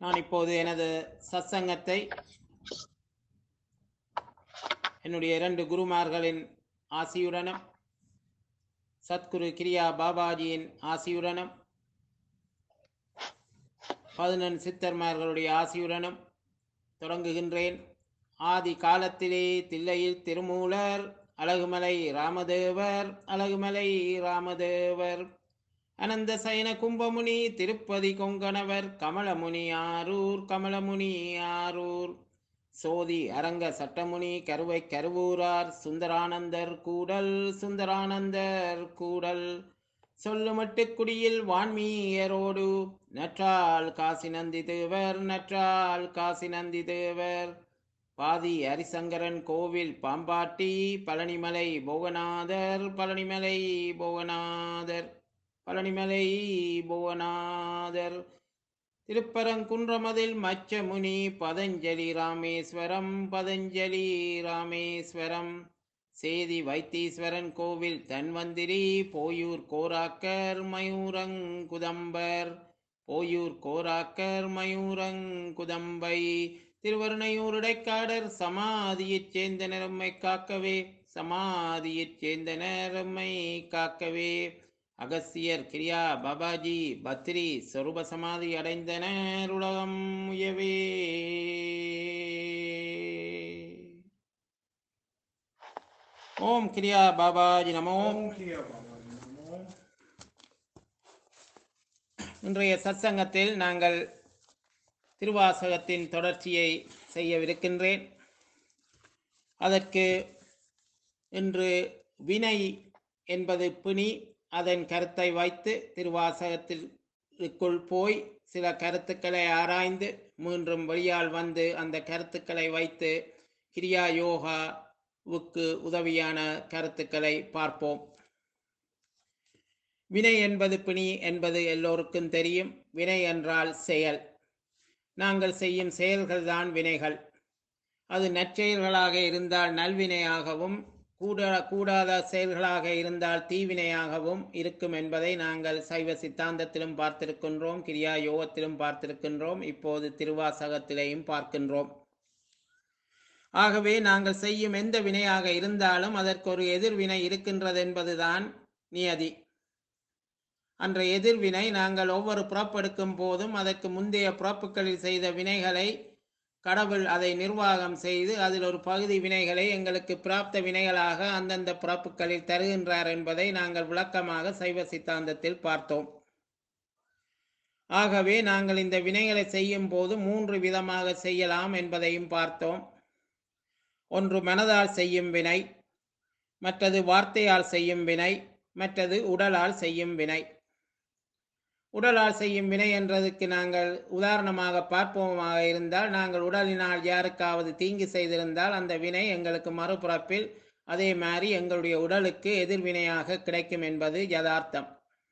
நான் இப்போது எனது சத்சங்கத்தை என்னுடைய இரண்டு குருமார்களின் ஆசியுடனும் சத்குரு கிரியா பாபாஜியின் ஆசியுடனும் பதினெண் சித்தர்மார்களுடைய ஆசியுடனும் தொடங்குகின்றேன் ஆதி காலத்திலே தில்லையில் திருமூலர் அழகுமலை ராமதேவர் அழகுமலை ராமதேவர் அனந்த சயன கும்பமுனி திருப்பதி கொங்கணவர் கமலமுனி ஆரூர் கமலமுனி ஆரூர் சோதி அரங்க சட்டமுனி கருவை கருவூரார் சுந்தரானந்தர் கூடல் சுந்தரானந்தர் கூடல் சொல்லுமட்டு குடியில் வான்மீயரோடு நற்றால் காசி நந்தி தேவர் நற்றால் காசி நந்தி தேவர் பாதி ஹரிசங்கரன் கோவில் பாம்பாட்டி பழனிமலை போகநாதர் பழனிமலை போகநாதர் பழனிமலை புவனாதர் திருப்பரங்குன்றமதில் மச்சமுனி பதஞ்சலி ராமேஸ்வரம் பதஞ்சலி ராமேஸ்வரம் சேதி வைத்தீஸ்வரன் கோவில் தன்வந்திரி போயூர் கோராக்கர் மயூரங்குதம்பர் போயூர் கோராக்கர் மயூரங்குதம்பை திருவருணையூர் இடைக்காடர் சமாதியைச் சேர்ந்த நிறம்மை காக்கவே சமாதியைச் சேர்ந்த நிறம்மை காக்கவே அகஸ்தியர் கிரியா பாபாஜி பத்ரி சொரூப சமாதி அடைந்தனர் உலகம் உயவே ஓம் கிரியா பாபாஜி நமோ ஓம் கிரியா பாபாஜி நமோ இன்றைய சத்சங்கத்தில் நாங்கள் திருவாசகத்தின் தொடர்ச்சியை செய்யவிருக்கின்றேன் அதற்கு இன்று வினை என்பது பிணி அதன் கருத்தை வைத்து திருவாசகத்திற்குள் போய் சில கருத்துக்களை ஆராய்ந்து மீண்டும் வெளியால் வந்து அந்த கருத்துக்களை வைத்து கிரியா யோகாவுக்கு உதவியான கருத்துக்களை பார்ப்போம் வினை என்பது பிணி என்பது எல்லோருக்கும் தெரியும் வினை என்றால் செயல் நாங்கள் செய்யும் செயல்கள்தான் வினைகள் அது நற்செயல்களாக இருந்தால் நல்வினையாகவும் கூட கூடாத செயல்களாக இருந்தால் தீவினையாகவும் இருக்கும் என்பதை நாங்கள் சைவ சித்தாந்தத்திலும் பார்த்திருக்கின்றோம் கிரியா யோகத்திலும் பார்த்திருக்கின்றோம் இப்போது திருவாசகத்திலேயும் பார்க்கின்றோம் ஆகவே நாங்கள் செய்யும் எந்த வினையாக இருந்தாலும் அதற்கு ஒரு எதிர்வினை இருக்கின்றது என்பதுதான் நியதி அன்ற எதிர்வினை நாங்கள் ஒவ்வொரு புறப்பெடுக்கும் போதும் அதற்கு முந்தைய புறப்புகளில் செய்த வினைகளை கடவுள் அதை நிர்வாகம் செய்து அதில் ஒரு பகுதி வினைகளை எங்களுக்கு பிராப்த வினைகளாக அந்தந்த பிறப்புகளில் தருகின்றார் என்பதை நாங்கள் விளக்கமாக சைவ சித்தாந்தத்தில் பார்த்தோம் ஆகவே நாங்கள் இந்த வினைகளை செய்யும் போது மூன்று விதமாக செய்யலாம் என்பதையும் பார்த்தோம் ஒன்று மனதால் செய்யும் வினை மற்றது வார்த்தையால் செய்யும் வினை மற்றது உடலால் செய்யும் வினை உடலால் செய்யும் வினை என்றதுக்கு நாங்கள் உதாரணமாக பார்ப்போமாக இருந்தால் நாங்கள் உடலினால் யாருக்காவது தீங்கு செய்திருந்தால் அந்த வினை எங்களுக்கு மறுபுறப்பில் அதே மாதிரி எங்களுடைய உடலுக்கு எதிர்வினையாக கிடைக்கும் என்பது யதார்த்தம்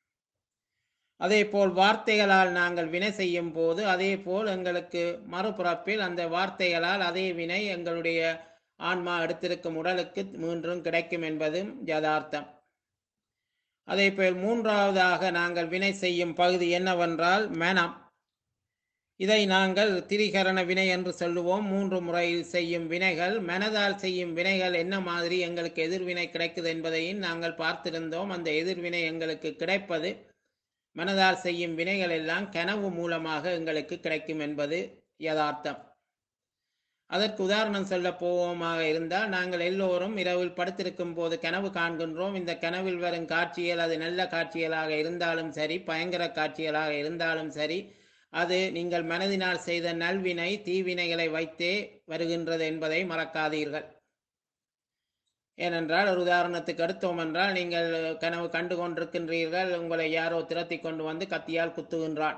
அதே போல் வார்த்தைகளால் நாங்கள் வினை செய்யும் போது அதே போல் எங்களுக்கு மறுபுறப்பில் அந்த வார்த்தைகளால் அதே வினை எங்களுடைய ஆன்மா எடுத்திருக்கும் உடலுக்கு மீண்டும் கிடைக்கும் என்பதும் யதார்த்தம் அதே போல் மூன்றாவதாக நாங்கள் வினை செய்யும் பகுதி என்னவென்றால் மனம் இதை நாங்கள் திரிகரண வினை என்று சொல்லுவோம் மூன்று முறையில் செய்யும் வினைகள் மனதால் செய்யும் வினைகள் என்ன மாதிரி எங்களுக்கு எதிர்வினை கிடைக்குது என்பதையும் நாங்கள் பார்த்திருந்தோம் அந்த எதிர்வினை எங்களுக்கு கிடைப்பது மனதால் செய்யும் வினைகள் எல்லாம் கனவு மூலமாக எங்களுக்கு கிடைக்கும் என்பது யதார்த்தம் அதற்கு உதாரணம் சொல்ல போவோமாக இருந்தால் நாங்கள் எல்லோரும் இரவில் படுத்திருக்கும் போது கனவு காண்கின்றோம் இந்த கனவில் வரும் காட்சிகள் அது நல்ல காட்சிகளாக இருந்தாலும் சரி பயங்கர காட்சிகளாக இருந்தாலும் சரி அது நீங்கள் மனதினால் செய்த நல்வினை தீவினைகளை வைத்தே வருகின்றது என்பதை மறக்காதீர்கள் ஏனென்றால் ஒரு உதாரணத்துக்கு எடுத்தோம் என்றால் நீங்கள் கனவு கண்டு கொண்டிருக்கின்றீர்கள் உங்களை யாரோ திரத்தி கொண்டு வந்து கத்தியால் குத்துகின்றான்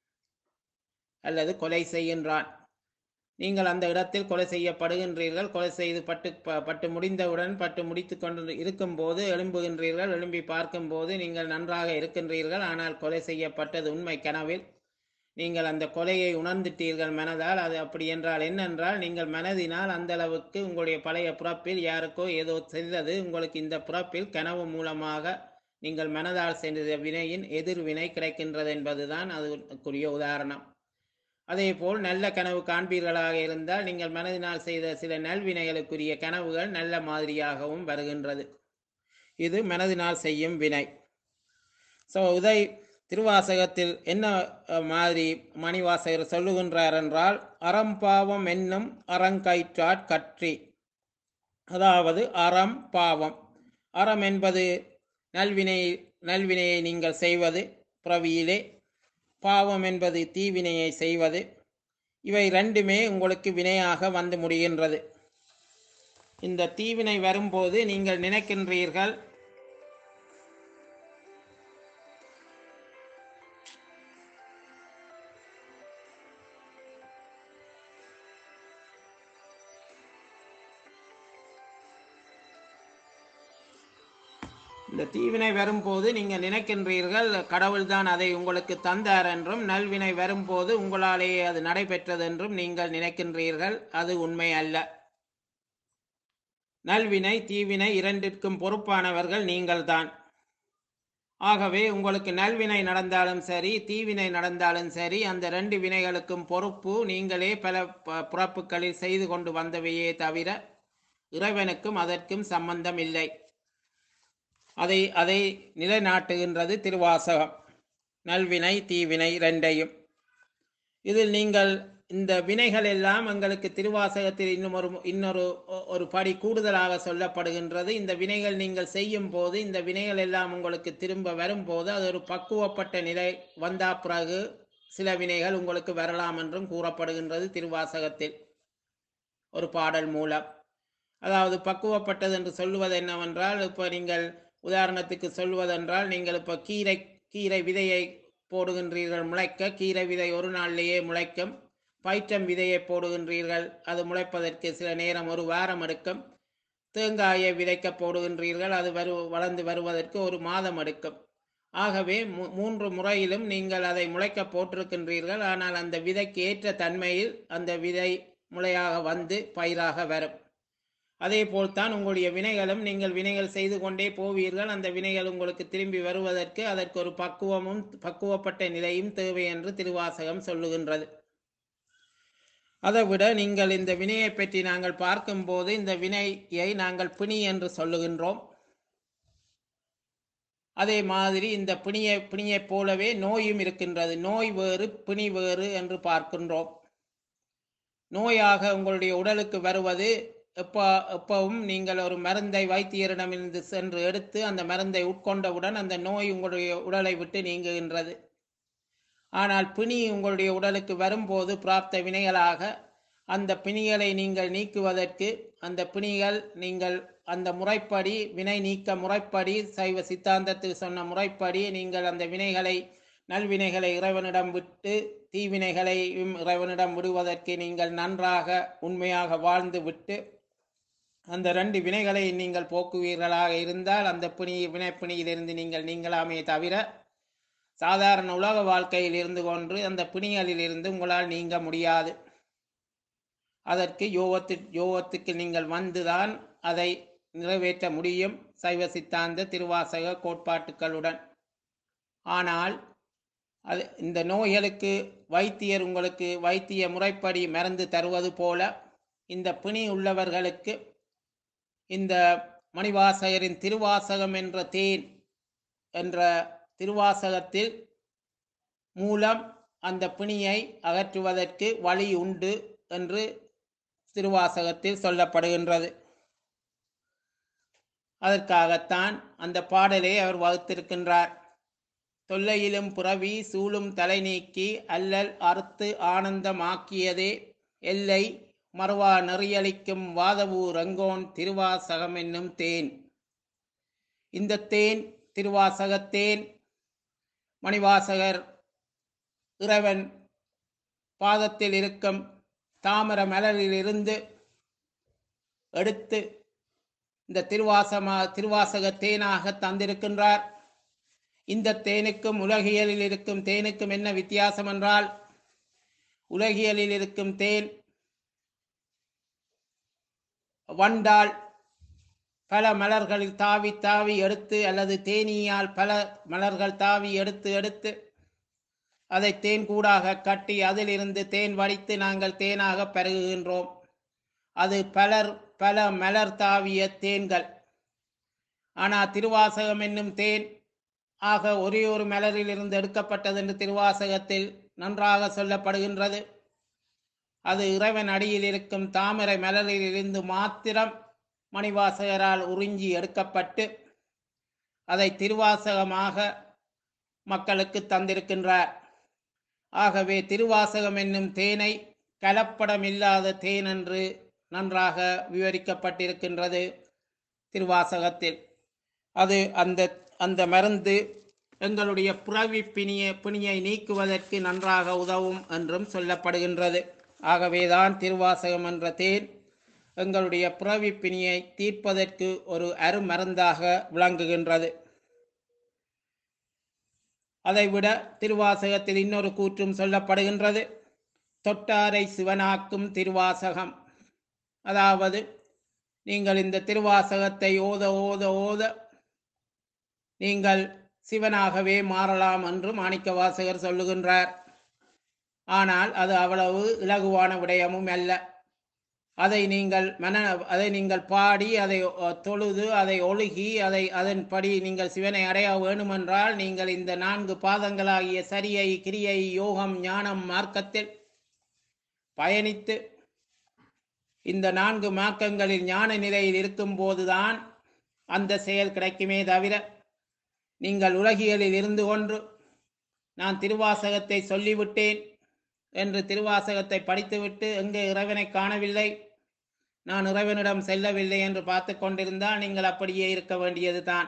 அல்லது கொலை செய்கின்றான் நீங்கள் அந்த இடத்தில் கொலை செய்யப்படுகின்றீர்கள் கொலை செய்து பட்டு ப- பட்டு முடிந்தவுடன் பட்டு முடித்து கொண்டு இருக்கும்போது எழும்புகின்றீர்கள் எழும்பி பார்க்கும்போது நீங்கள் நன்றாக இருக்கின்றீர்கள் ஆனால் கொலை செய்யப்பட்டது உண்மை கனவில் நீங்கள் அந்த கொலையை உணர்ந்துட்டீர்கள் மனதால் அது அப்படி என்றால் என்னென்றால் நீங்கள் மனதினால் அந்த அளவுக்கு உங்களுடைய பழைய பிறப்பில் யாருக்கோ ஏதோ செய்தது உங்களுக்கு இந்த பிறப்பில் கனவு மூலமாக நீங்கள் மனதால் செய்த வினையின் எதிர்வினை கிடைக்கின்றது என்பதுதான் அதுக்குரிய உதாரணம் அதேபோல் நல்ல கனவு காண்பீர்களாக இருந்தால் நீங்கள் மனதினால் செய்த சில நல்வினைகளுக்குரிய கனவுகள் நல்ல மாதிரியாகவும் வருகின்றது இது மனதினால் செய்யும் வினை ஸோ இதை திருவாசகத்தில் என்ன அஹ், மாதிரி மணிவாசகர் சொல்லுகின்றார் என்றால் அறம்பாவம் என்னும் அறங்கயிற்றாற் கற்றி அதாவது அறம் பாவம் அறம் என்பது நல்வினை நல்வினையை நீங்கள் செய்வது பிறவியிலே பாவம் என்பது தீவினையை செய்வது இவை ரெண்டுமே உங்களுக்கு வினையாக வந்து முடிகின்றது இந்த தீவினை வரும்போது நீங்கள் நினைக்கின்றீர்கள் இந்த தீவினை வரும்போது நீங்கள் நினைக்கின்றீர்கள் கடவுள்தான் அதை உங்களுக்கு தந்தார் என்றும் நல்வினை வரும்போது உங்களாலேயே அது நடைபெற்றது என்றும் நீங்கள் நினைக்கின்றீர்கள் அது உண்மை அல்ல நல்வினை தீவினை இரண்டிற்கும் பொறுப்பானவர்கள் நீங்கள்தான் ஆகவே உங்களுக்கு நல்வினை நடந்தாலும் சரி தீவினை நடந்தாலும் சரி அந்த ரெண்டு வினைகளுக்கும் பொறுப்பு நீங்களே பல ப- பிறப்புகளில் செய்து கொண்டு வந்தவையே தவிர இறைவனுக்கும் அதற்கும் சம்பந்தம் இல்லை அதை அதை நிலைநாட்டுகின்றது திருவாசகம் நல்வினை தீவினை ரெண்டையும் இதில் நீங்கள் இந்த வினைகள் எல்லாம் எங்களுக்கு திருவாசகத்தில் இன்னும் ஒரு இன்னொரு ஒ- ஒரு படி கூடுதலாக சொல்லப்படுகின்றது இந்த வினைகள் நீங்கள் செய்யும் போது இந்த வினைகள் எல்லாம் உங்களுக்கு திரும்ப வரும்போது அது ஒரு பக்குவப்பட்ட நிலை வந்தா பிறகு சில வினைகள் உங்களுக்கு வரலாம் என்றும் கூறப்படுகின்றது திருவாசகத்தில் ஒரு பாடல் மூலம் அதாவது பக்குவப்பட்டது என்று சொல்லுவது என்னவென்றால் இப்போ நீங்கள் உதாரணத்துக்கு சொல்வதென்றால் நீங்கள் இப்போ கீரை கீரை விதையை போடுகின்றீர்கள் முளைக்க கீரை விதை ஒரு நாளிலேயே முளைக்கும் பயிற்றம் விதையை போடுகின்றீர்கள் அது முளைப்பதற்கு சில நேரம் ஒரு வாரம் எடுக்கும் தேங்காயை விதைக்க போடுகின்றீர்கள் அது வரு வளர்ந்து வருவதற்கு ஒரு மாதம் எடுக்கும் ஆகவே மூ- மூன்று முறையிலும் நீங்கள் அதை முளைக்க போட்டிருக்கின்றீர்கள் ஆனால் அந்த விதைக்கு ஏற்ற தன்மையில் அந்த விதை முளையாக வந்து பயிராக வரும் அதே போல்தான் உங்களுடைய வினைகளும் நீங்கள் வினைகள் செய்து கொண்டே போவீர்கள் அந்த வினைகள் உங்களுக்கு திரும்பி வருவதற்கு அதற்கு ஒரு பக்குவமும் பக்குவப்பட்ட நிலையும் தேவை என்று திருவாசகம் சொல்லுகின்றது அதை விட நீங்கள் இந்த வினையை பற்றி நாங்கள் பார்க்கும்போது இந்த வினையை நாங்கள் பிணி என்று சொல்லுகின்றோம் அதே மாதிரி இந்த பிணியை பிணியைப் போலவே நோயும் இருக்கின்றது நோய் வேறு பிணி வேறு என்று பார்க்கின்றோம் நோயாக உங்களுடைய உடலுக்கு வருவது எப்போ எப்பவும் நீங்கள் ஒரு மருந்தை வைத்தியரிடமிருந்து சென்று எடுத்து அந்த மருந்தை உட்கொண்டவுடன் அந்த நோய் உங்களுடைய உடலை விட்டு நீங்குகின்றது ஆனால் பிணி உங்களுடைய உடலுக்கு வரும்போது பிராப்த வினைகளாக அந்த பிணிகளை நீங்கள் நீக்குவதற்கு அந்த பிணிகள் நீங்கள் அந்த முறைப்படி வினை நீக்க முறைப்படி சைவ சித்தாந்தத்தில் சொன்ன முறைப்படி நீங்கள் அந்த வினைகளை நல்வினைகளை இறைவனிடம் விட்டு தீவினைகளையும் இறைவனிடம் விடுவதற்கு நீங்கள் நன்றாக உண்மையாக வாழ்ந்து விட்டு அந்த ரெண்டு வினைகளை நீங்கள் போக்குவீர்களாக இருந்தால் அந்த பிணி வினைப்பிணியிலிருந்து நீங்கள் நீங்களாமே தவிர சாதாரண உலக வாழ்க்கையில் இருந்து கொண்டு அந்த பிணிகளில் இருந்து உங்களால் நீங்க முடியாது அதற்கு யோகத்து யோகத்துக்கு நீங்கள் வந்துதான் அதை நிறைவேற்ற முடியும் சைவ சித்தாந்த திருவாசக கோட்பாட்டுகளுடன் ஆனால் அது இந்த நோய்களுக்கு வைத்தியர் உங்களுக்கு வைத்திய முறைப்படி மருந்து தருவது போல இந்த பிணி உள்ளவர்களுக்கு இந்த மணிவாசகரின் திருவாசகம் என்ற தேன் என்ற திருவாசகத்தில் மூலம் அந்த பிணியை அகற்றுவதற்கு வழி உண்டு என்று திருவாசகத்தில் சொல்லப்படுகின்றது அதற்காகத்தான் அந்த பாடலை அவர் வகுத்திருக்கின்றார் தொல்லையிலும் புறவி சூழும் தலை நீக்கி அல்லல் அறுத்து ஆனந்தமாக்கியதே எல்லை மறுவா நெறியளிக்கும் வாதவூர் ரங்கோன் திருவாசகம் என்னும் தேன் இந்த தேன் திருவாசகத்தேன் மணிவாசகர் இறைவன் பாதத்தில் இருக்கும் தாமர மலரிலிருந்து எடுத்து இந்த திருவாசமா திருவாசக தேனாக தந்திருக்கின்றார் இந்த தேனுக்கும் உலகியலில் இருக்கும் தேனுக்கும் என்ன வித்தியாசம் என்றால் உலகியலில் இருக்கும் தேன் வண்டால் பல மலர்களில் தாவி தாவி எடுத்து அல்லது தேனீயால் பல மலர்கள் தாவி எடுத்து எடுத்து அதை தேன் கூடாக கட்டி அதிலிருந்து தேன் வடித்து நாங்கள் தேனாக பருகுகின்றோம் அது பலர் பல மலர் தாவிய தேன்கள் ஆனால் திருவாசகம் என்னும் தேன் ஆக ஒரே ஒரு மலரில் இருந்து எடுக்கப்பட்டது என்று திருவாசகத்தில் நன்றாக சொல்லப்படுகின்றது அது இறைவன் அடியில் இருக்கும் தாமரை மலரில் இருந்து மாத்திரம் மணிவாசகரால் உறிஞ்சி எடுக்கப்பட்டு அதை திருவாசகமாக மக்களுக்கு தந்திருக்கின்றார் ஆகவே திருவாசகம் என்னும் தேனை கலப்படமில்லாத தேன் என்று நன்றாக விவரிக்கப்பட்டிருக்கின்றது திருவாசகத்தில் அது அந்த அந்த மருந்து எங்களுடைய புறவி பிணிய பிணியை நீக்குவதற்கு நன்றாக உதவும் என்றும் சொல்லப்படுகின்றது ஆகவேதான் திருவாசகம் என்ற தேன் எங்களுடைய புறவி பிணியை தீர்ப்பதற்கு ஒரு அருமருந்தாக விளங்குகின்றது அதைவிட திருவாசகத்தில் இன்னொரு கூற்றும் சொல்லப்படுகின்றது தொட்டாரை சிவனாக்கும் திருவாசகம் அதாவது நீங்கள் இந்த திருவாசகத்தை ஓத ஓத ஓத நீங்கள் சிவனாகவே மாறலாம் என்று மாணிக்க வாசகர் சொல்லுகின்றார் ஆனால் அது அவ்வளவு இலகுவான விடயமும் அல்ல அதை நீங்கள் மன அதை நீங்கள் பாடி அதை அஹ், தொழுது அதை ஒழுகி அதை அதன்படி நீங்கள் சிவனை அடைய வேண்டுமென்றால் நீங்கள் இந்த நான்கு பாதங்களாகிய சரியை கிரியை யோகம் ஞானம் மார்க்கத்தில் பயணித்து இந்த நான்கு மார்க்கங்களில் ஞான நிலையில் இருக்கும் போதுதான் அந்த செயல் கிடைக்குமே தவிர நீங்கள் உலகியலில் இருந்து கொண்டு நான் திருவாசகத்தை சொல்லிவிட்டேன் என்று திருவாசகத்தை படித்துவிட்டு எங்கே இறைவனை காணவில்லை நான் இறைவனிடம் செல்லவில்லை என்று பார்த்து கொண்டிருந்தால் நீங்கள் அப்படியே இருக்க வேண்டியது தான்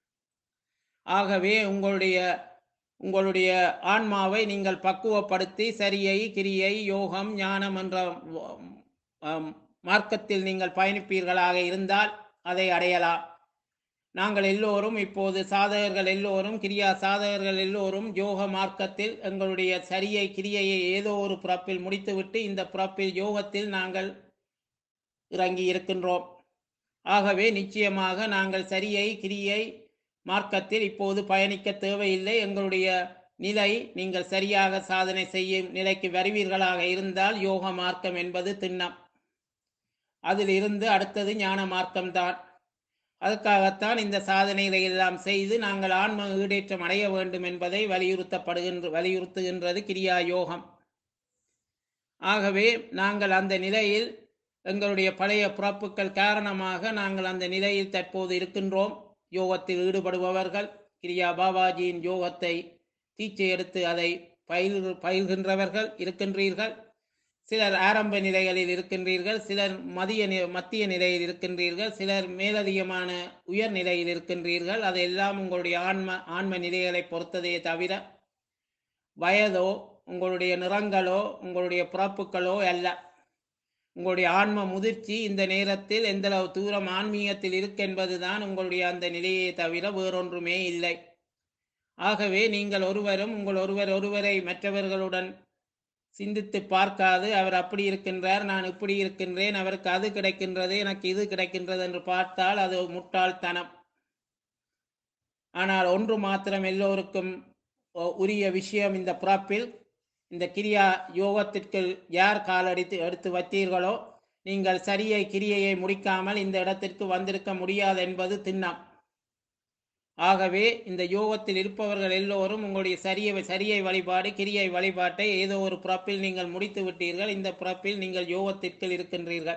ஆகவே உங்களுடைய உங்களுடைய ஆன்மாவை நீங்கள் பக்குவப்படுத்தி சரியை கிரியை யோகம் ஞானம் என்ற ஆம், மார்க்கத்தில் நீங்கள் பயணிப்பீர்களாக இருந்தால் அதை அடையலாம் நாங்கள் எல்லோரும் இப்போது சாதகர்கள் எல்லோரும் கிரியா சாதகர்கள் எல்லோரும் யோக மார்க்கத்தில் எங்களுடைய சரியை கிரியையை ஏதோ ஒரு பிறப்பில் முடித்துவிட்டு இந்த பிறப்பில் யோகத்தில் நாங்கள் இறங்கி இருக்கின்றோம் ஆகவே நிச்சயமாக நாங்கள் சரியை கிரியை மார்க்கத்தில் இப்போது பயணிக்க தேவையில்லை எங்களுடைய நிலை நீங்கள் சரியாக சாதனை செய்யும் நிலைக்கு வருவீர்களாக இருந்தால் யோக மார்க்கம் என்பது திண்ணம் அதில் இருந்து அடுத்தது ஞான மார்க்கம்தான் அதுக்காகத்தான் இந்த சாதனைகளை எல்லாம் செய்து நாங்கள் ஆன்ம ஈடேற்றம் அடைய வேண்டும் என்பதை வலியுறுத்தப்படுகின்ற வலியுறுத்துகின்றது கிரியா யோகம் ஆகவே நாங்கள் அந்த நிலையில் எங்களுடைய பழைய பிறப்புகள் காரணமாக நாங்கள் அந்த நிலையில் தற்போது இருக்கின்றோம் யோகத்தில் ஈடுபடுபவர்கள் கிரியா பாபாஜியின் யோகத்தை தீச்சை எடுத்து அதை பயில் பயில்கின்றவர்கள் இருக்கின்றீர்கள் சிலர் ஆரம்ப நிலைகளில் இருக்கின்றீர்கள் சிலர் மதிய நி- மத்திய நிலையில் இருக்கின்றீர்கள் சிலர் மேலதிகமான உயர் நிலையில் இருக்கின்றீர்கள் அதெல்லாம் உங்களுடைய ஆன்ம ஆன்ம நிலைகளை பொறுத்ததே தவிர வயதோ உங்களுடைய நிறங்களோ உங்களுடைய பிறப்புகளோ அல்ல உங்களுடைய ஆன்ம முதிர்ச்சி இந்த நேரத்தில் எந்தளவு தூரம் ஆன்மீகத்தில் இருக்கென்பதுதான் உங்களுடைய அந்த நிலையே தவிர வேறொன்றுமே இல்லை ஆகவே நீங்கள் ஒருவரும் உங்கள் ஒருவர் ஒருவரை மற்றவர்களுடன் சிந்தித்து பார்க்காது அவர் அப்படி இருக்கின்றார் நான் இப்படி இருக்கின்றேன் அவருக்கு அது கிடைக்கின்றது எனக்கு இது கிடைக்கின்றது என்று பார்த்தால் அது முட்டாள்தனம் ஆனால் ஒன்று மாத்திரம் எல்லோருக்கும் ஒ- உரிய விஷயம் இந்த பிறப்பில் இந்த கிரியா யோகத்திற்கு யார் காலடித்து எடுத்து வைத்தீர்களோ நீங்கள் சரியை கிரியையை முடிக்காமல் இந்த இடத்திற்கு வந்திருக்க முடியாது என்பது திண்ணம் ஆகவே இந்த யோகத்தில் இருப்பவர்கள் எல்லோரும் உங்களுடைய சரிய சரியை வழிபாடு கிரியை வழிபாட்டை ஏதோ ஒரு பிறப்பில் நீங்கள் முடித்து விட்டீர்கள் இந்த பிறப்பில் நீங்கள் யோகத்திற்குள் இருக்கின்றீர்கள்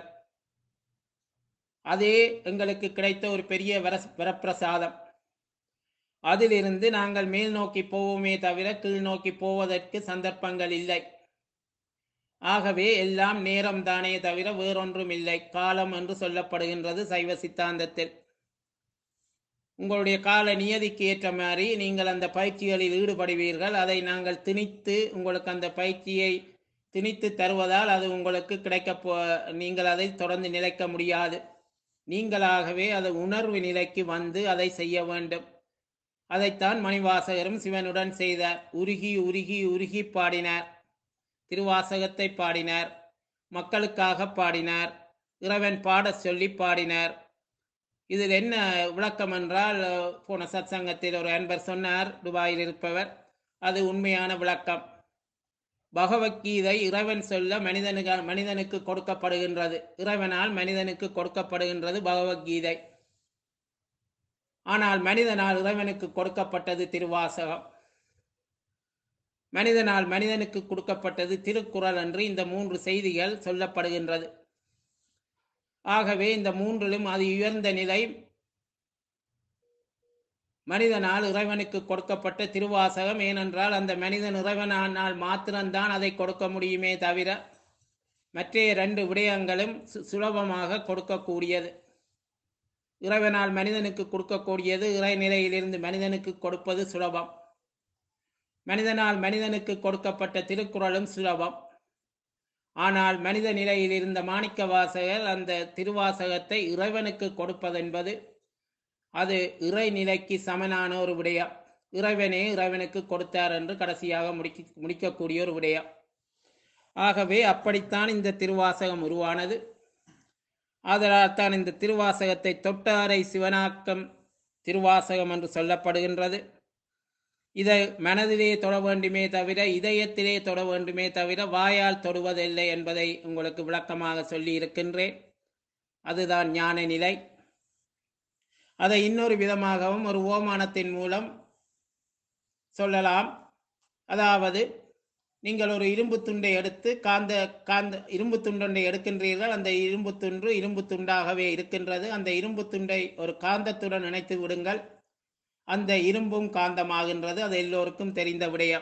அதே எங்களுக்கு கிடைத்த ஒரு பெரிய வர வரப்பிரசாதம் அதிலிருந்து நாங்கள் மேல் நோக்கி போவோமே தவிர கீழ் நோக்கி போவதற்கு சந்தர்ப்பங்கள் இல்லை ஆகவே எல்லாம் நேரம் தானே தவிர வேறொன்றும் இல்லை காலம் என்று சொல்லப்படுகின்றது சைவ சித்தாந்தத்தில் உங்களுடைய கால நியதிக்கு ஏற்ற மாதிரி நீங்கள் அந்த பயிற்சிகளில் ஈடுபடுவீர்கள் அதை நாங்கள் திணித்து உங்களுக்கு அந்த பயிற்சியை திணித்து தருவதால் அது உங்களுக்கு கிடைக்க போ நீங்கள் அதை தொடர்ந்து நிலைக்க முடியாது நீங்களாகவே அது உணர்வு நிலைக்கு வந்து அதை செய்ய வேண்டும் அதைத்தான் மணிவாசகரும் சிவனுடன் செய்தார் உருகி உருகி உருகி பாடினார் திருவாசகத்தை பாடினார் மக்களுக்காக பாடினார் இறைவன் பாடச் சொல்லி பாடினார் இதில் என்ன விளக்கம் என்றால் அஹ், போன சத்சங்கத்தில் ஒரு அன்பர் சொன்னார் துபாயில் இருப்பவர் அது உண்மையான விளக்கம் பகவத்கீதை இறைவன் சொல்ல மனிதனுக்கு மனிதனுக்கு கொடுக்கப்படுகின்றது இறைவனால் மனிதனுக்கு கொடுக்கப்படுகின்றது பகவத்கீதை ஆனால் மனிதனால் இறைவனுக்கு கொடுக்கப்பட்டது திருவாசகம் மனிதனால் மனிதனுக்கு கொடுக்கப்பட்டது திருக்குறள் என்று இந்த மூன்று செய்திகள் சொல்லப்படுகின்றது ஆகவே இந்த மூன்றிலும் அது உயர்ந்த நிலை மனிதனால் இறைவனுக்கு கொடுக்கப்பட்ட திருவாசகம் ஏனென்றால் அந்த மனிதன் இறைவனால் மாத்திரம்தான் அதை கொடுக்க முடியுமே தவிர மற்ற ரெண்டு விடயங்களும் சு- சுலபமாக கொடுக்கக்கூடியது இறைவனால் மனிதனுக்கு கொடுக்கக்கூடியது இறைநிலையிலிருந்து மனிதனுக்கு கொடுப்பது சுலபம் மனிதனால் மனிதனுக்கு கொடுக்கப்பட்ட திருக்குறளும் சுலபம் ஆனால் மனித நிலையில் இருந்த மாணிக்க வாசகர் அந்த திருவாசகத்தை இறைவனுக்கு கொடுப்பதென்பது அது இறைநிலைக்கு சமனான ஒரு விடயம் இறைவனே இறைவனுக்கு கொடுத்தார் என்று கடைசியாக முடிக்க முடிக்கக்கூடிய ஒரு விடயம் ஆகவே அப்படித்தான் இந்த திருவாசகம் உருவானது ஆதலால் தான் இந்த திருவாசகத்தை தொட்டாரை சிவனாக்கம் திருவாசகம் என்று சொல்லப்படுகின்றது இதை மனதிலே தொட வேண்டுமே தவிர இதயத்திலே தொட வேண்டுமே தவிர வாயால் தொடுவதில்லை என்பதை உங்களுக்கு விளக்கமாக சொல்லி இருக்கின்றேன் அதுதான் ஞான நிலை அதை இன்னொரு விதமாகவும் ஒரு ஓமானத்தின் மூலம் சொல்லலாம் அதாவது நீங்கள் ஒரு இரும்பு துண்டை எடுத்து காந்த காந்த இரும்பு துண்டொன்றை எடுக்கின்றீர்கள் அந்த இரும்பு துண்டு இரும்பு துண்டாகவே இருக்கின்றது அந்த இரும்பு துண்டை ஒரு காந்தத்துடன் இணைத்து விடுங்கள் அந்த இரும்பும் காந்தமாகின்றது அது எல்லோருக்கும் தெரிந்த விடயம்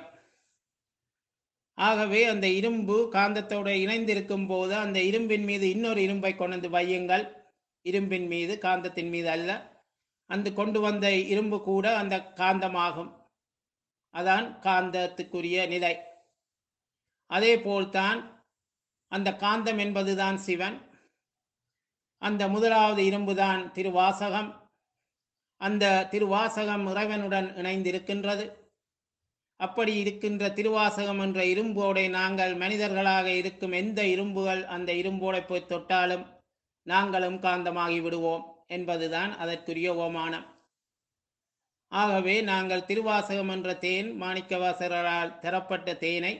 ஆகவே அந்த இரும்பு காந்தத்தோடு இணைந்திருக்கும் போது அந்த இரும்பின் மீது இன்னொரு இரும்பை கொண்டு வந்து வையுங்கள் இரும்பின் மீது காந்தத்தின் மீது அல்ல அந்த கொண்டு வந்த இரும்பு கூட அந்த காந்தமாகும் அதான் காந்தத்துக்குரிய நிலை அதே போல்தான் அந்த காந்தம் என்பதுதான் சிவன் அந்த முதலாவது இரும்புதான் திருவாசகம் அந்த திருவாசகம் இறைவனுடன் இணைந்திருக்கின்றது அப்படி இருக்கின்ற திருவாசகம் என்ற இரும்போடை நாங்கள் மனிதர்களாக இருக்கும் எந்த இரும்புகள் அந்த இரும்போடை போய் தொட்டாலும் நாங்களும் காந்தமாகி விடுவோம் என்பதுதான் அதற்குரிய ஓமானம் ஆகவே நாங்கள் திருவாசகம் என்ற தேன் மாணிக்கவாசகரால் தரப்பட்ட தேனை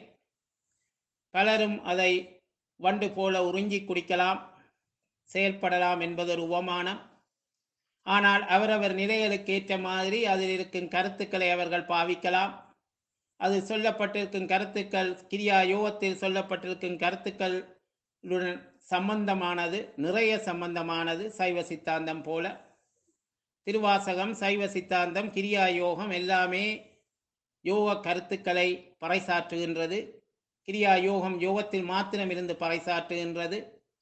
பலரும் அதை வண்டு போல உறிஞ்சி குடிக்கலாம் செயல்படலாம் என்பது ஒரு உவமானம் ஆனால் அவரவர் நிலைகளுக்கு ஏற்ற மாதிரி அதில் இருக்கும் கருத்துக்களை அவர்கள் பாவிக்கலாம் அது சொல்லப்பட்டிருக்கும் கருத்துக்கள் கிரியா யோகத்தில் சொல்லப்பட்டிருக்கும் கருத்துக்களுடன் சம்பந்தமானது நிறைய சம்பந்தமானது சைவ சித்தாந்தம் போல திருவாசகம் சைவ சித்தாந்தம் கிரியா யோகம் எல்லாமே யோக கருத்துக்களை பறைசாற்றுகின்றது கிரியா யோகம் யோகத்தில் மாத்திரம் இருந்து பறைசாற்றுகின்றது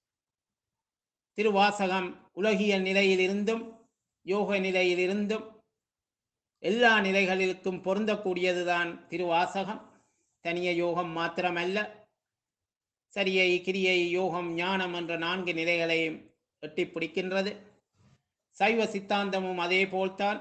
திருவாசகம் உலகியல் நிலையிலிருந்தும் யோக நிலையிலிருந்தும் எல்லா நிலைகளிலும் பொருந்தக்கூடியதுதான் திருவாசகம் தனிய யோகம் மாத்திரமல்ல சரியை கிரியை யோகம் ஞானம் என்ற நான்கு நிலைகளையும் எட்டி பிடிக்கின்றது சைவ சித்தாந்தமும் அதே போல்தான்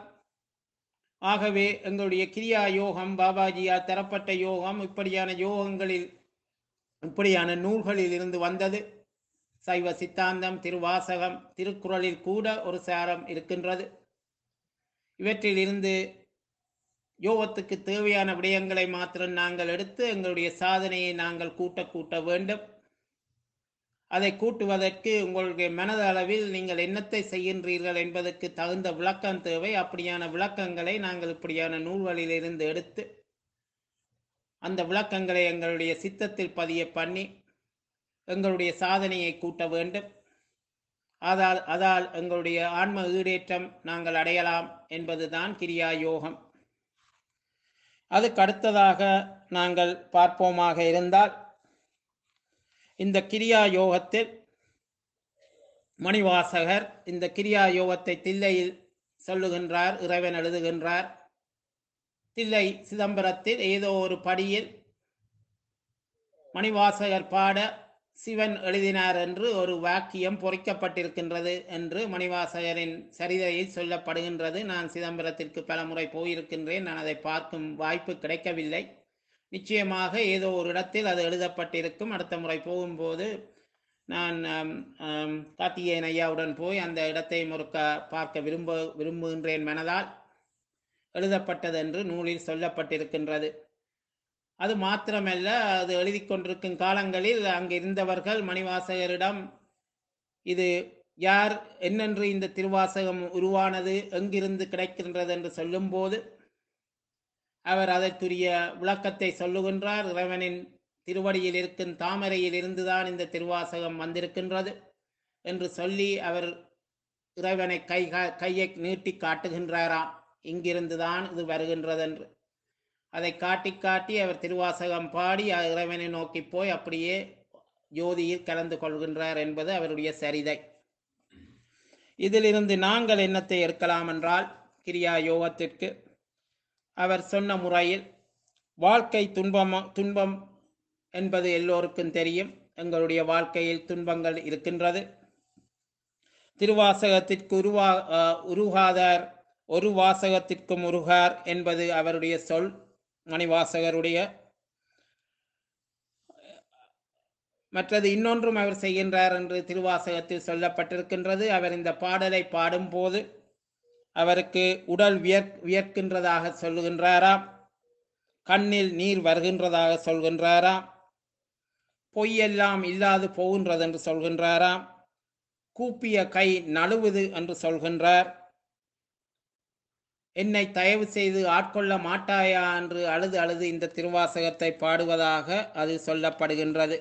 ஆகவே எங்களுடைய கிரியா யோகம் பாபாஜியால் தரப்பட்ட யோகம் இப்படியான யோகங்களில் இப்படியான நூல்களில் இருந்து வந்தது சைவ சித்தாந்தம் திருவாசகம் திருக்குறளில் கூட ஒரு சாரம் இருக்கின்றது இவற்றில் இருந்து யோகத்துக்கு தேவையான விடயங்களை மாத்திரம் நாங்கள் எடுத்து எங்களுடைய சாதனையை நாங்கள் கூட்ட கூட்ட வேண்டும் அதை கூட்டுவதற்கு உங்களுடைய மனதளவில் நீங்கள் என்னத்தை செய்கின்றீர்கள் என்பதற்கு தகுந்த விளக்கம் தேவை அப்படியான விளக்கங்களை நாங்கள் இப்படியான நூல்களில் இருந்து எடுத்து அந்த விளக்கங்களை எங்களுடைய சித்தத்தில் பதிய பண்ணி எங்களுடைய சாதனையை கூட்ட வேண்டும் அதால் அதால் எங்களுடைய ஆன்ம ஈடேற்றம் நாங்கள் அடையலாம் என்பதுதான் கிரியா யோகம் அதுக்கு அடுத்ததாக நாங்கள் பார்ப்போமாக இருந்தால் இந்த கிரியா யோகத்தில் மணிவாசகர் இந்த கிரியா யோகத்தை தில்லையில் சொல்லுகின்றார் இறைவன் எழுதுகின்றார் தில்லை சிதம்பரத்தில் ஏதோ ஒரு படியில் மணிவாசகர் பாட சிவன் எழுதினார் என்று ஒரு வாக்கியம் பொறிக்கப்பட்டிருக்கின்றது என்று மணிவாசகரின் சரிதையில் சொல்லப்படுகின்றது நான் சிதம்பரத்திற்கு பல முறை போயிருக்கின்றேன் நான் அதை பார்க்கும் வாய்ப்பு கிடைக்கவில்லை நிச்சயமாக ஏதோ ஒரு இடத்தில் அது எழுதப்பட்டிருக்கும் அடுத்த முறை போகும்போது நான் ஆம், ஆம், கார்த்திகேயன் ஐயாவுடன் போய் அந்த இடத்தை முறுக்க பார்க்க விரும்ப விரும்புகின்றேன் மனதால் எழுதப்பட்டது என்று நூலில் சொல்லப்பட்டிருக்கின்றது அது மாத்திரமல்ல அது எழுதி கொண்டிருக்கும் காலங்களில் அங்கு இருந்தவர்கள் மணிவாசகரிடம் இது யார் என்னென்று இந்த திருவாசகம் உருவானது எங்கிருந்து கிடைக்கின்றது என்று சொல்லும்போது அவர் அதற்குரிய விளக்கத்தை சொல்லுகின்றார் இறைவனின் திருவடியில் இருக்கும் தாமரையில் இருந்துதான் இந்த திருவாசகம் வந்திருக்கின்றது என்று சொல்லி அவர் இறைவனை கை கையை நீட்டி காட்டுகின்றாராம் இங்கிருந்துதான் இது வருகின்றது என்று அதை காட்டி காட்டி அவர் திருவாசகம் பாடி அ- இறைவனை நோக்கி போய் அப்படியே ஜோதியில் கலந்து கொள்கின்றார் என்பது அவருடைய சரிதை இதிலிருந்து நாங்கள் என்னத்தை எடுக்கலாம் என்றால் கிரியா யோகத்திற்கு அவர் சொன்ன முறையில் வாழ்க்கை துன்பம் துன்பம் என்பது எல்லோருக்கும் தெரியும் எங்களுடைய வாழ்க்கையில் துன்பங்கள் இருக்கின்றது திருவாசகத்திற்கு உருவா அஹ், உருகாதார் ஒரு வாசகத்திற்கும் உருகார் என்பது அவருடைய சொல் மணிவாசகருடைய மற்றது இன்னொன்றும் அவர் செய்கின்றார் என்று திருவாசகத்தில் சொல்லப்பட்டிருக்கின்றது அவர் இந்த பாடலை பாடும்போது அவருக்கு உடல் வியர்க் வியர்க்கின்றதாக சொல்லுகின்றாராம் கண்ணில் நீர் வருகின்றதாக சொல்கின்றாராம் பொய்யெல்லாம் இல்லாது போகின்றது என்று சொல்கின்றாராம் கூப்பிய கை நழுவுது என்று சொல்கின்றார் என்னை தயவு செய்து ஆட்கொள்ள மாட்டாயா என்று அழுது அழுது இந்த திருவாசகத்தை பாடுவதாக அது சொல்லப்படுகின்றது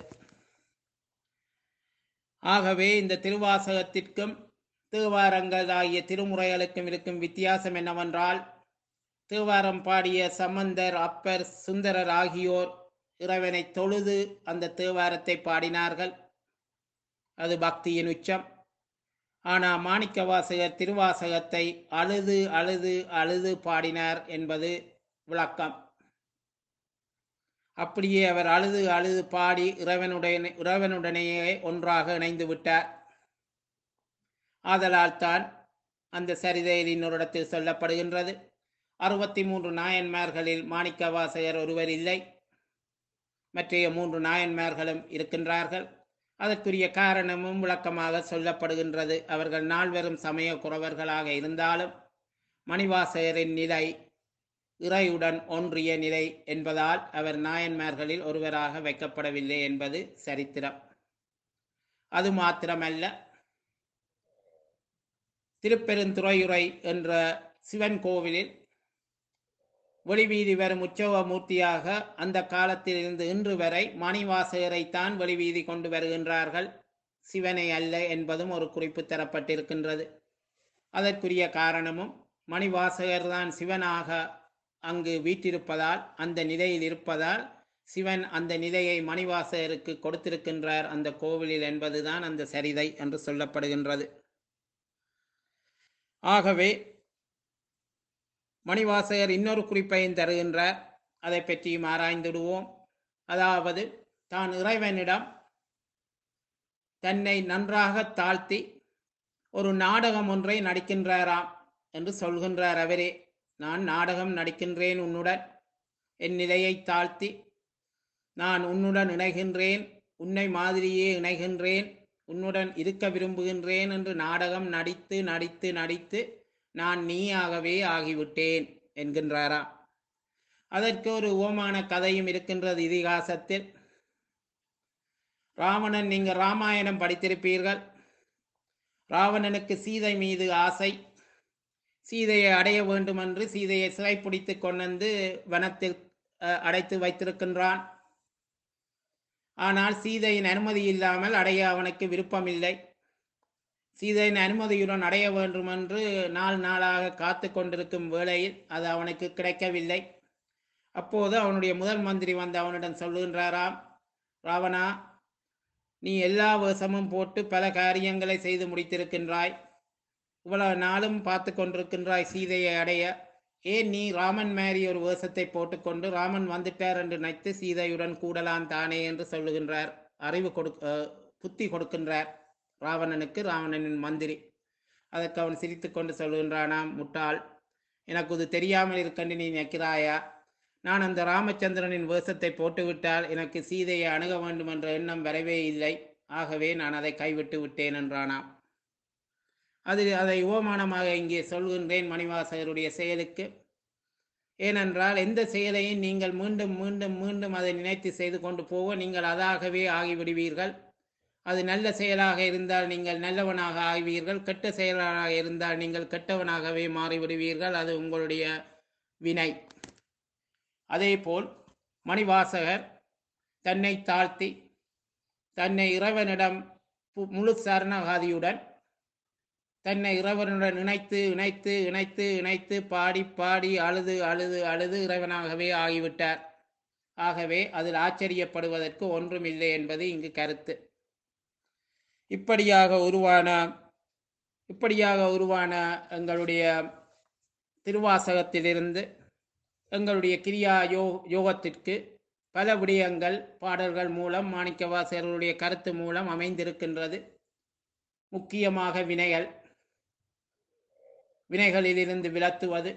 ஆகவே இந்த திருவாசகத்திற்கும் தேவாரங்கள் ஆகிய திருமுறைகளுக்கும் இருக்கும் வித்தியாசம் என்னவென்றால் தேவாரம் பாடிய சம்பந்தர் அப்பர் சுந்தரர் ஆகியோர் இறைவனை தொழுது அந்த தேவாரத்தை பாடினார்கள் அது பக்தியின் உச்சம் ஆனால் மாணிக்கவாசகர் திருவாசகத்தை அழுது அழுது அழுது பாடினார் என்பது விளக்கம் அப்படியே அவர் அழுது அழுது பாடி இறைவனுடைய இறைவனுடனேயே ஒன்றாக இணைந்து விட்டார் ஆதலால் தான் அந்த சரிதையில் இன்னொரு இடத்தில் சொல்லப்படுகின்றது அறுபத்தி மூன்று நாயன்மார்களில் மாணிக்கவாசகர் ஒருவர் இல்லை மற்றைய மூன்று நாயன்மார்களும் இருக்கின்றார்கள் அதற்குரிய காரணமும் விளக்கமாக சொல்லப்படுகின்றது அவர்கள் நால்வரும் சமய குறவர்களாக இருந்தாலும் மணிவாசகரின் நிலை இறையுடன் ஒன்றிய நிலை என்பதால் அவர் நாயன்மார்களில் ஒருவராக வைக்கப்படவில்லை என்பது சரித்திரம் அது மாத்திரமல்ல திருப்பெருந்துறையுறை என்ற சிவன் கோவிலில் வெளிவீதி வரும் உற்சவ மூர்த்தியாக அந்த காலத்தில் இருந்து இன்று வரை மணிவாசகரைத்தான் வெளிவீதி கொண்டு வருகின்றார்கள் சிவனை அல்ல என்பதும் ஒரு குறிப்பு தரப்பட்டிருக்கின்றது அதற்குரிய காரணமும் மணிவாசகர் தான் சிவனாக அங்கு வீற்றிருப்பதால் அந்த நிலையில் இருப்பதால் சிவன் அந்த நிலையை மணிவாசகருக்கு கொடுத்திருக்கின்றார் அந்த கோவிலில் என்பதுதான் அந்த சரிதை என்று சொல்லப்படுகின்றது ஆகவே மணிவாசகர் இன்னொரு குறிப்பையும் தருகின்றார் அதை பற்றியும் ஆராய்ந்துடுவோம் அதாவது தான் இறைவனிடம் தன்னை நன்றாக தாழ்த்தி ஒரு நாடகம் ஒன்றை நடிக்கின்றாராம் என்று சொல்கின்றார் அவரே நான் நாடகம் நடிக்கின்றேன் உன்னுடன் என் நிலையை தாழ்த்தி நான் உன்னுடன் இணைகின்றேன் உன்னை மாதிரியே இணைகின்றேன் உன்னுடன் இருக்க விரும்புகின்றேன் என்று நாடகம் நடித்து நடித்து நடித்து நான் நீயாகவே ஆகிவிட்டேன் என்கின்றாராம் அதற்கு ஒரு ஓமான கதையும் இருக்கின்றது இதிகாசத்தில் ராவணன் நீங்க ராமாயணம் படித்திருப்பீர்கள் ராவணனுக்கு சீதை மீது ஆசை சீதையை அடைய வேண்டும் என்று சீதையை சிறைப்பிடித்து கொண்டு வனத்தில் அஹ், அடைத்து வைத்திருக்கின்றான் ஆனால் சீதையின் அனுமதி இல்லாமல் அடைய அவனுக்கு விருப்பமில்லை சீதையின் அனுமதியுடன் அடைய வேண்டும் என்று நாள் நாளாக காத்து கொண்டிருக்கும் வேளையில் அது அவனுக்கு கிடைக்கவில்லை அப்போது அவனுடைய முதல் மந்திரி வந்து அவனிடம் சொல்லுகின்றாராம் ராவணா நீ எல்லா வேஷமும் போட்டு பல காரியங்களை செய்து முடித்திருக்கின்றாய் இவ்வளவு நாளும் பார்த்து கொண்டிருக்கின்றாய் சீதையை அடைய ஏன் நீ ராமன் மாரி ஒரு வேஷத்தை போட்டுக்கொண்டு ராமன் வந்துட்டார் என்று நினைத்து சீதையுடன் கூடலாம் தானே என்று சொல்லுகின்றார் அறிவு கொடு அஹ், புத்தி கொடுக்கின்றார் ராவணனுக்கு ராவணனின் மந்திரி அதற்கு அவன் சிரித்துக்கொண்டு சொல்லுகின்றானாம் முட்டாள் எனக்கு இது தெரியாமல் இருக்கண்டு நீ நிற்கிறாயா நான் அந்த ராமச்சந்திரனின் வேஷத்தை போட்டுவிட்டால் எனக்கு சீதையை அணுக வேண்டும் என்ற எண்ணம் வரவே இல்லை ஆகவே நான் அதை கைவிட்டு விட்டேன் என்றானாம் அது அதை உபமானமாக இங்கே சொல்கின்றேன் மணிவாசகருடைய செயலுக்கு ஏனென்றால் எந்த செயலையும் நீங்கள் மீண்டும் மீண்டும் மீண்டும் அதை நினைத்து செய்து கொண்டு போக நீங்கள் அதாகவே ஆகிவிடுவீர்கள் அது நல்ல செயலாக இருந்தால் நீங்கள் நல்லவனாக ஆகுவீர்கள் கெட்ட செயலாக இருந்தால் நீங்கள் கெட்டவனாகவே மாறிவிடுவீர்கள் அது உங்களுடைய வினை அதேபோல் மணிவாசகர் தன்னை தாழ்த்தி தன்னை இறைவனிடம் பு- முழு சரணகாதியுடன் தன்னை இறைவனுடன் இணைத்து இணைத்து இணைத்து இணைத்து பாடி பாடி அழுது அழுது அழுது இறைவனாகவே ஆகிவிட்டார் ஆகவே அதில் ஆச்சரியப்படுவதற்கு ஒன்றுமில்லை என்பது இங்கு கருத்து இப்படியாக உருவான இப்படியாக உருவான எங்களுடைய திருவாசகத்திலிருந்து எங்களுடைய கிரியா யோ யோகத்திற்கு பல விடயங்கள் பாடல்கள் மூலம் மாணிக்கவாசகர்களுடைய கருத்து மூலம் அமைந்திருக்கின்றது முக்கியமாக வினைகள் வினைகளிலிருந்து விலத்துவது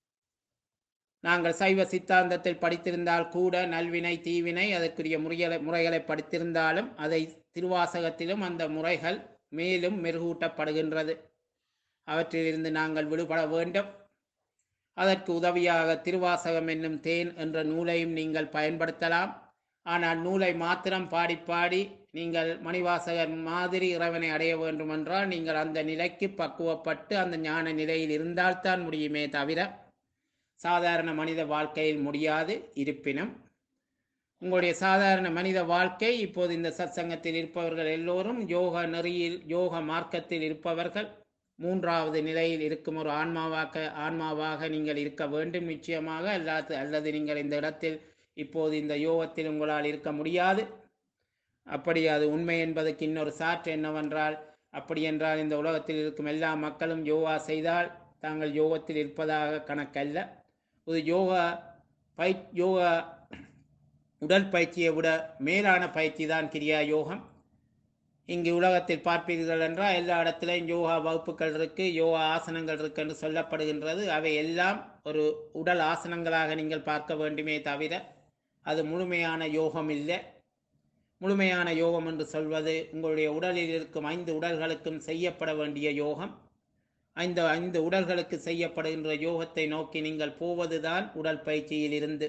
நாங்கள் சைவ சித்தாந்தத்தில் படித்திருந்தால் கூட நல்வினை தீவினை அதற்குரிய முறைகளை முறைகளை படித்திருந்தாலும் அதை திருவாசகத்திலும் அந்த முறைகள் மேலும் மெருகூட்டப்படுகின்றது அவற்றிலிருந்து நாங்கள் விடுபட வேண்டும் அதற்கு உதவியாக திருவாசகம் என்னும் தேன் என்ற நூலையும் நீங்கள் பயன்படுத்தலாம் ஆனால் நூலை மாத்திரம் பாடி பாடி நீங்கள் மணிவாசகர் மாதிரி இறைவனை அடைய வேண்டுமென்றால் நீங்கள் அந்த நிலைக்கு பக்குவப்பட்டு அந்த ஞான நிலையில் இருந்தால்தான் முடியுமே தவிர சாதாரண மனித வாழ்க்கையில் முடியாது இருப்பினும் உங்களுடைய சாதாரண மனித வாழ்க்கை இப்போது இந்த சத்சங்கத்தில் இருப்பவர்கள் எல்லோரும் யோக நெறியில் யோக மார்க்கத்தில் இருப்பவர்கள் மூன்றாவது நிலையில் இருக்கும் ஒரு ஆன்மாவாக ஆன்மாவாக நீங்கள் இருக்க வேண்டும் நிச்சயமாக அல்லாது அல்லது நீங்கள் இந்த இடத்தில் இப்போது இந்த யோகத்தில் உங்களால் இருக்க முடியாது அப்படி அது உண்மை என்பதற்கு இன்னொரு சாற்று என்னவென்றால் அப்படி என்றால் இந்த உலகத்தில் இருக்கும் எல்லா மக்களும் யோகா செய்தால் தாங்கள் யோகத்தில் இருப்பதாக கணக்கல்ல ஒரு யோகா பை யோகா உடற்பயிற்சியை விட மேலான பயிற்சி தான் கிரியா யோகம் இங்கு உலகத்தில் பார்ப்பீர்கள் என்றால் எல்லா இடத்திலையும் யோகா வகுப்புகள் இருக்கு யோகா ஆசனங்கள் இருக்கு என்று சொல்லப்படுகின்றது அவை எல்லாம் ஒரு உடல் ஆசனங்களாக நீங்கள் பார்க்க வேண்டுமே தவிர அது முழுமையான யோகம் இல்லை முழுமையான யோகம் என்று சொல்வது உங்களுடைய உடலில் இருக்கும் ஐந்து உடல்களுக்கும் செய்யப்பட வேண்டிய யோகம் ஐந்து ஐந்து உடல்களுக்கு செய்யப்படுகின்ற யோகத்தை நோக்கி நீங்கள் போவதுதான் உடல் பயிற்சியில் இருந்து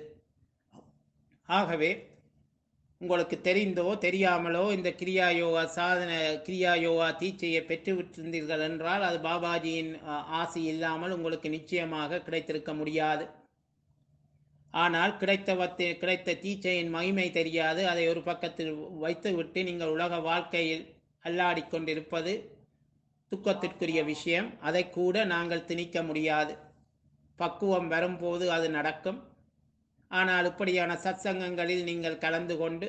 ஆகவே உங்களுக்கு தெரிந்தோ தெரியாமலோ இந்த கிரியா யோகா சாதன கிரியா யோகா தீட்சையை பெற்றுவிட்டிருந்தீர்கள் என்றால் அது பாபாஜியின் அ, ஆசி இல்லாமல் உங்களுக்கு நிச்சயமாக கிடைத்திருக்க முடியாது ஆனால் கிடைத்தவத்து கிடைத்த தீட்சையின் மகிமை தெரியாது அதை ஒரு பக்கத்தில் வைத்துவிட்டு நீங்கள் உலக வாழ்க்கையில் அல்லாடிக் கொண்டிருப்பது துக்கத்திற்குரிய விஷயம் அதை கூட நாங்கள் திணிக்க முடியாது பக்குவம் வரும்போது அது நடக்கும் ஆனால் இப்படியான சத்சங்கங்களில் நீங்கள் கலந்து கொண்டு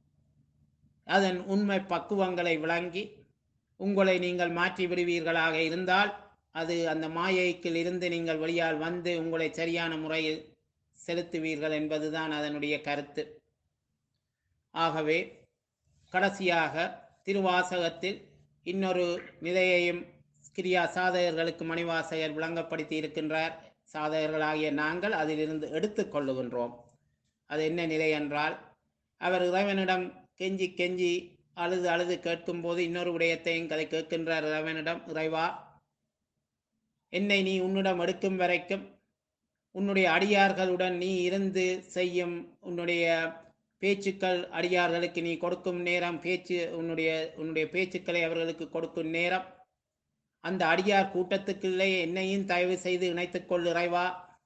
அதன் உண்மை பக்குவங்களை விளங்கி உங்களை நீங்கள் மாற்றி விடுவீர்களாக இருந்தால் அது அந்த மாயைக்கில் இருந்து நீங்கள் வெளியால் வந்து உங்களை சரியான முறையில் செலுத்துவீர்கள் என்பதுதான் அதனுடைய கருத்து ஆகவே கடைசியாக திருவாசகத்தில் இன்னொரு நிலையையும் கிரியா சாதகர்களுக்கு மணிவாசகர் விளங்கப்படுத்தி இருக்கின்றார் சாதகர்களாகிய நாங்கள் அதிலிருந்து எடுத்துக் கொள்ளுகின்றோம் அது என்ன நிலை என்றால் அவர் இறைவனிடம் கெஞ்சி கெஞ்சி அழுது அழுது கேட்கும்போது இன்னொரு விடயத்தையும் கதை கேட்கின்றார் இறைவனிடம் இறைவா என்னை நீ உன்னிடம் எடுக்கும் வரைக்கும் உன்னுடைய அடியார்களுடன் நீ இருந்து செய்யும் உன்னுடைய பேச்சுக்கள் அடியார்களுக்கு நீ கொடுக்கும் நேரம் பேச்சு உன்னுடைய உன்னுடைய பேச்சுக்களை அவர்களுக்கு கொடுக்கும் நேரம் அந்த அடியார் கூட்டத்துக்குள்ளே என்னையும் தயவு செய்து இணைத்துக் கொள் இறைவா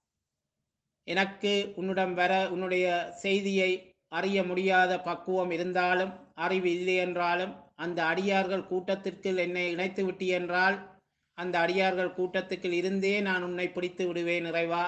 எனக்கு உன்னிடம் வர உன்னுடைய செய்தியை அறிய முடியாத பக்குவம் இருந்தாலும் அறிவு இல்லை என்றாலும் அந்த அடியார்கள் கூட்டத்திற்குள் என்னை இணைத்து விட்டி என்றால் அந்த அடியார்கள் கூட்டத்துக்குள் இருந்தே நான் உன்னை பிடித்து விடுவேன் இறைவா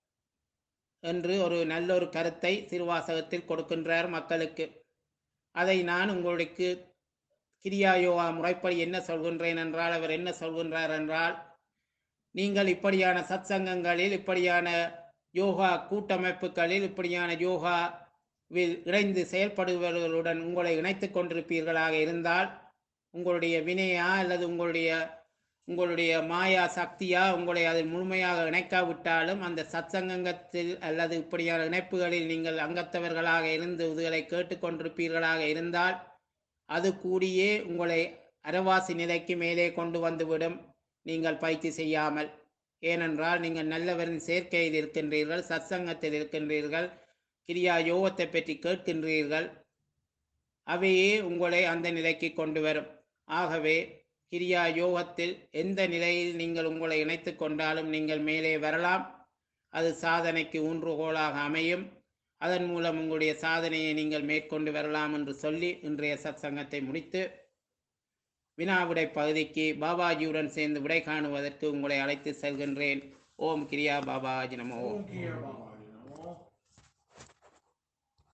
என்று ஒரு நல்ல ஒரு கருத்தை திருவாசகத்தில் கொடுக்கின்றார் மக்களுக்கு அதை நான் உங்களுக்கு கிரியா யோகா முறைப்படி என்ன சொல்கின்றேன் என்றால் அவர் என்ன சொல்கின்றார் என்றால் நீங்கள் இப்படியான சத்சங்கங்களில் இப்படியான யோகா கூட்டமைப்புகளில் இப்படியான யோகாவில் இணைந்து செயல்படுபவர்களுடன் உங்களை இணைத்துக் கொண்டிருப்பீர்களாக இருந்தால் உங்களுடைய வினையா அல்லது உங்களுடைய உங்களுடைய மாயா சக்தியா உங்களை அதில் முழுமையாக இணைக்காவிட்டாலும் அந்த சத்சங்கத்தில் அல்லது இப்படியான இணைப்புகளில் நீங்கள் அங்கத்தவர்களாக இருந்து இதுகளை கேட்டுக்கொண்டிருப்பீர்களாக இருந்தால் அது கூடியே உங்களை அரவாசி நிலைக்கு மேலே கொண்டு வந்துவிடும் நீங்கள் பயிற்சி செய்யாமல் ஏனென்றால் நீங்கள் நல்லவரின் சேர்க்கையில் இருக்கின்றீர்கள் சத்சங்கத்தில் இருக்கின்றீர்கள் கிரியா யோகத்தை பற்றி கேட்கின்றீர்கள் அவையே உங்களை அந்த நிலைக்கு கொண்டு வரும் ஆகவே கிரியா யோகத்தில் எந்த நிலையில் நீங்கள் உங்களை இணைத்து கொண்டாலும் நீங்கள் மேலே வரலாம் அது சாதனைக்கு ஊன்றுகோலாக அமையும் அதன் மூலம் உங்களுடைய சாதனையை நீங்கள் மேற்கொண்டு வரலாம் என்று சொல்லி இன்றைய சத்சங்கத்தை முடித்து வினாவிடை பகுதிக்கு பாபாஜியுடன் சேர்ந்து விடை காணுவதற்கு உங்களை அழைத்து செல்கின்றேன் ஓம் கிரியா பாபாஜி நமோ ஓம் கிரியா பாபா